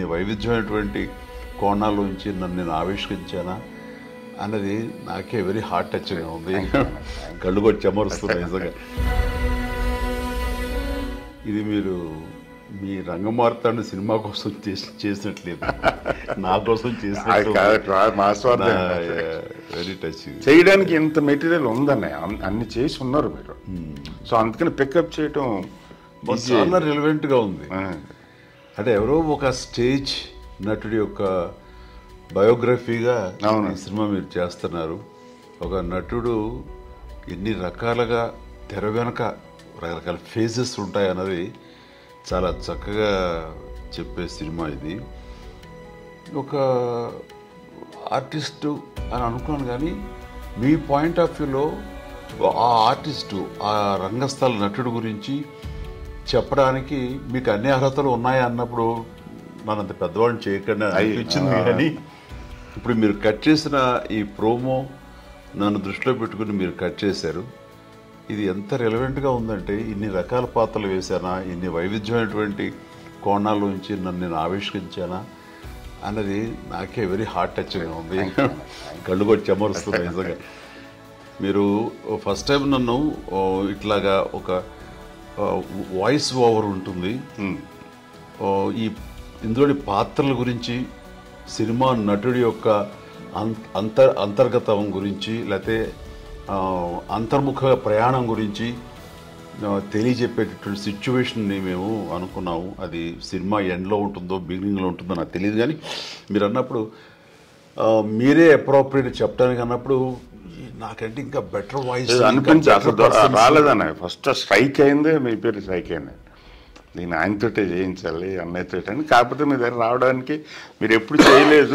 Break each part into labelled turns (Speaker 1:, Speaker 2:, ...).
Speaker 1: ఇన్ని వైవిధ్యమైనటువంటి కోణాల్లోంచి నన్ను నేను ఆవిష్కరించానా అన్నది నాకే వెరీ హార్ట్ టచ్గా ఉంది కళ్ళు కూడా చెమరుస్తున్నాయి నిజంగా ఇది మీరు మీ రంగమార్తాండ సినిమా కోసం చేసి చేసినట్లేదు నా కోసం
Speaker 2: అది
Speaker 1: చేసినట్టు
Speaker 2: కాదు, మా స్వార్థం
Speaker 1: వెరీ టచ్
Speaker 2: చేయడానికి ఇంత మెటీరియల్ ఉందన్నయ్య అన్- అన్ని చేసి ఉన్నారు మీరు సో అందుకని పికప్ చేయటం easy.
Speaker 1: చాలా రిలవెంట్ గా ఉంది
Speaker 2: ఆ,
Speaker 1: అంటే ఎవరో ఒక స్టేజ్ నటుడి యొక్క బయోగ్రఫీగా
Speaker 2: అవును.
Speaker 1: ఈ సినిమా మీరు చేస్తున్నారు ఒక నటుడు ఎన్ని రకాలుగా తెర వెనక రకరకాల ఫేజెస్ ఉంటాయన్నది చాలా చక్కగా చెప్పే సినిమా ఇది ఒక ఆర్టిస్టు అని అనుకున్నాను కానీ మీ పాయింట్ ఆఫ్ వ్యూలో ఆ ఆర్టిస్టు ఆ రంగస్థల నటుడు గురించి చెప్పడానికి మీకు అన్ని అర్హతలు ఉన్నాయా అన్నప్పుడు నన్ను అంత పెద్దవాడిని చేయకుండా
Speaker 2: అయ్యి,
Speaker 1: అనిపించింది
Speaker 2: ఆ.
Speaker 1: కానీ ఇప్పుడు మీరు కట్ చేసిన ఈ ప్రోమో నన్ను దృష్టిలో పెట్టుకుని మీరు కట్ చేశారు ఇది ఎంత రెలవెంట్గా ఉందంటే ఇన్ని రకాల పాత్రలు వేశానా ఇన్ని వైవిధ్యమైనటువంటి కోణాల్లోంచి నన్ను నేను ఆవిష్కరించానా అన్నది నాకే వెరీ హార్ట్ టచ్గా ఉంది కళ్ళు కూడా చెమరుస్తున్నాయి నిజంగా మీరు ఫస్ట్ టైం నన్ను ఓ, ఇట్లాగా ఒక వాయిస్ ఓవర్ ఉంటుంది
Speaker 2: ఉమ్,
Speaker 1: ఓ, ఈ ఇందులోని పాత్రల గురించి సినిమా నటుడి యొక్క అం- అంతర్ అంతర్గతం గురించి లేకపోతే ఆ, అంతర్ముఖ ప్రయాణం గురించి ఆ, తెలియజెప్పేటటువంటి సిచ్యువేషన్ని మేము అనుకున్నాము అది సినిమా ఎండ్లో ఉంటుందో బిగినింగ్లో ఉంటుందో నాకు తెలియదు కానీ మీరు అన్నప్పుడు ఆ, మీరే అప్రోప్రియేట్ చెప్పడానికి అన్నప్పుడు ఈ నాకంటే ఇంకా బెటర్ వాయిస్
Speaker 2: ఇది అనిపించి అసలు దొర- రాలేదన్నయ్య ఫస్ట్ స్ట్రైక్ అయిందే మీ పేరు స్ట్రైక్ అయింది నేను ఆయనతోటే చేయించాలి అన్నయ్యతో అని కాకపోతే మీ దగ్గర రావడానికి మీరు ఎప్పుడు చేయలేదు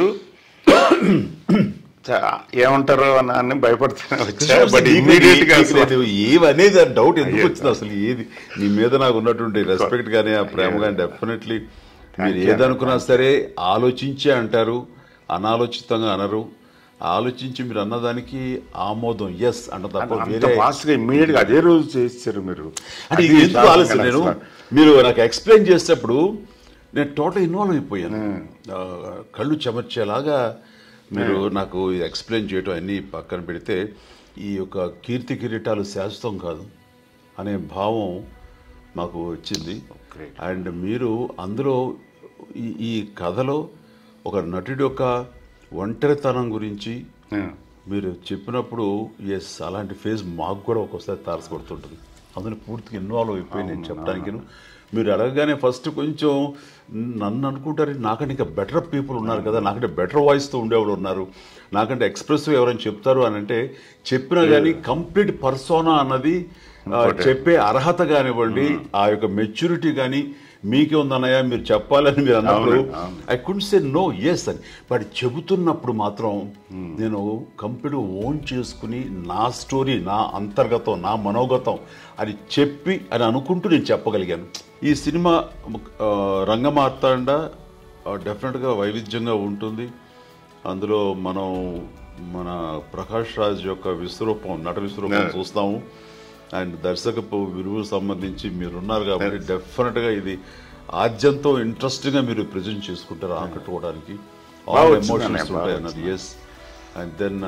Speaker 2: చ- ఏమంటారో అని అని భయపడుతూనే వచ్చా బట్ ఇమీడియట్ గా అసలు
Speaker 1: ఏవనేది డౌట్ ఎందుకు
Speaker 2: అయ్యో.
Speaker 1: వచ్చింది అసలు ఏది మీ మీద నాకు ఉన్నటువంటి రెస్పెక్ట్ కానీ ఆ ప్రేమ కానీ డెఫినెట్లీ మీరు
Speaker 2: you.
Speaker 1: ఏదనుకున్నా సరే ఆలోచించే అంటారు అనాలోచితంగా అనరు ఆలోచించి మీరు అన్నదానికి ఆమోదం ఎస్ అంట తప్ప
Speaker 2: అంత
Speaker 1: వేరే
Speaker 2: ఫాస్ట్ గా ఇమీడియట్ గా అదే రోజు చేస్తారు మీరు
Speaker 1: అంటే
Speaker 2: అది
Speaker 1: ఇది ఎందుకు
Speaker 2: షాకింగ్
Speaker 1: ఆలస్యం నేను
Speaker 2: అసలు.
Speaker 1: మీరు నాకు ఎక్స్ప్లెయిన్ చేసేటప్పుడు నేను టోటల్ ఇన్వాల్వ్ అయిపోయాను ఆ, కళ్ళు చెమర్చేలాగా మీరు నాకు ఎక్స్ప్లెయిన్ చేయటం అన్నీ పక్కన పెడితే ఈ యొక్క కీర్తి కిరీటాలు శాశ్వతం కాదు అనే భావం మాకు వచ్చింది
Speaker 2: Great.
Speaker 1: అండ్ మీరు అందులో ఈ ఈ కథలో ఒక నటుడి యొక్క ఒంటరితనం గురించి
Speaker 2: Yeah.
Speaker 1: మీరు చెప్పినప్పుడు ఎస్ అలాంటి ఫేజ్ మాకు కూడా ఒక్కోసారి తారసపడుతుంటుంది అందులో పూర్తిగా ఇన్వాల్వ్ అయిపోయి నేను చెప్పడానికి మీరు అడగగానే ఫస్ట్ కొంచెం నన్ను అనుకుంటారు నాకంటే ఇంకా బెటర్ పీపుల్ ఉన్నారు కదా నాకంటే బెటర్ వాయిస్తో ఉండేవాళ్ళు ఉన్నారు నాకంటే ఎక్స్ప్రెసివ్ ఎవరైనా చెప్తారు అని అంటే చెప్పినా కానీ కంప్లీట్ పర్సోనా అన్నది ఆ, చెప్పే అర్హత కానివ్వండి ఆ యొక్క మెచ్యూరిటీ కానీ మీకే ఉందన్నయ్య మీరు చెప్పాలని మీరు అన్నప్పుడు
Speaker 2: అవును, అవును.
Speaker 1: I could say no yes అని బట్ చెబుతున్నప్పుడు మాత్రం నేను కంప్లీట్ ఓన్ చేసుకుని నా స్టోరీ నా అంతర్గతం నా మనోగతం అని చెప్పి అని అనుకుంటూ నేను చెప్పగలిగాను ఈ సినిమా ఆ, రంగమార్తాండ ఆ, డెఫినెట్గా వైవిధ్యంగా ఉంటుంది అందులో మనం మన ప్రకాష్ రాజ్ యొక్క విశ్వరూపం నట విశ్వరూపం
Speaker 2: Yeah.
Speaker 1: చూస్తాము అండ్ దర్శకపు విలువకు సంబంధించి మీరున్నారు కాబట్టి డెఫినెట్గా ఇది ఆద్యంతో ఇంట్రెస్టింగ్గా మీరు ప్రజెంట్ చేసుకుంటారు ఆకట్టుకోవడానికి
Speaker 2: బాగా
Speaker 1: ఆల్
Speaker 2: వచ్చింది
Speaker 1: ఎమోషన్స్
Speaker 2: అన్నయ్య, బాగా
Speaker 1: ఉంటాయి అన్నది ఎస్ అండ్ దెన్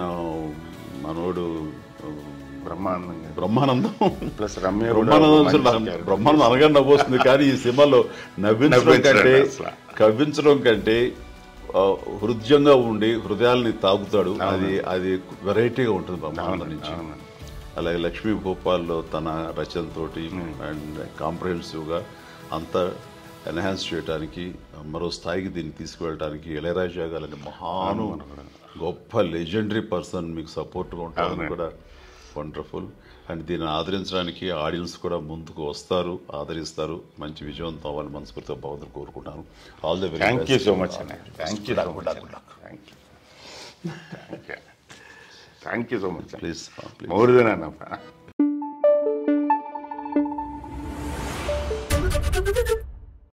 Speaker 1: మనోడు ఆ,
Speaker 2: బ్రహ్మాండంగా
Speaker 1: బ్రహ్మానందం
Speaker 2: ప్లస్ రమ్య కూడా
Speaker 1: బ్రహ్మానందం
Speaker 2: మంచి
Speaker 1: అసలు నాకు
Speaker 2: character.
Speaker 1: బ్రహ్మానందం అనగా నవ్వొస్తుంది కానీ ఈ సినిమాలో నవ్వించడం
Speaker 2: నవ్వించడం
Speaker 1: కంటే
Speaker 2: అసలు.
Speaker 1: కవ్వించడం కంటే ఆ, హృదయంగా ఉండి హృదయాల్ని తాగుతాడు అది అది వెరైటీగా ఉంటుంది బ్రహ్మానందం నుంచి
Speaker 2: అవును.
Speaker 1: అలాగే లక్ష్మీ భోపాల్లో తన రచనతోటి అండ్ కాంప్రహెన్సివ్గా అంతా ఎన్హాన్స్ చేయడానికి మరో స్థాయికి దీన్ని తీసుకువెళ్ళడానికి ఇళయరాజా గారి మహాను గొప్ప లెజెండరీ పర్సన్ మీకు సపోర్ట్గా ఉంటారని
Speaker 2: అవునండి.
Speaker 1: కూడా వండర్ఫుల్ అండ్ దీన్ని ఆదరించడానికి ఆడియన్స్ కూడా ముందుకు వస్తారు ఆదరిస్తారు మంచి విజయవంతం అవ్వాలని మనస్ఫూర్తిగా భగవంతుడు కోరుకుంటాను all the very
Speaker 2: thank you so much అన్న thank you so much thank you thank you so much
Speaker 1: please please
Speaker 2: more then అన్న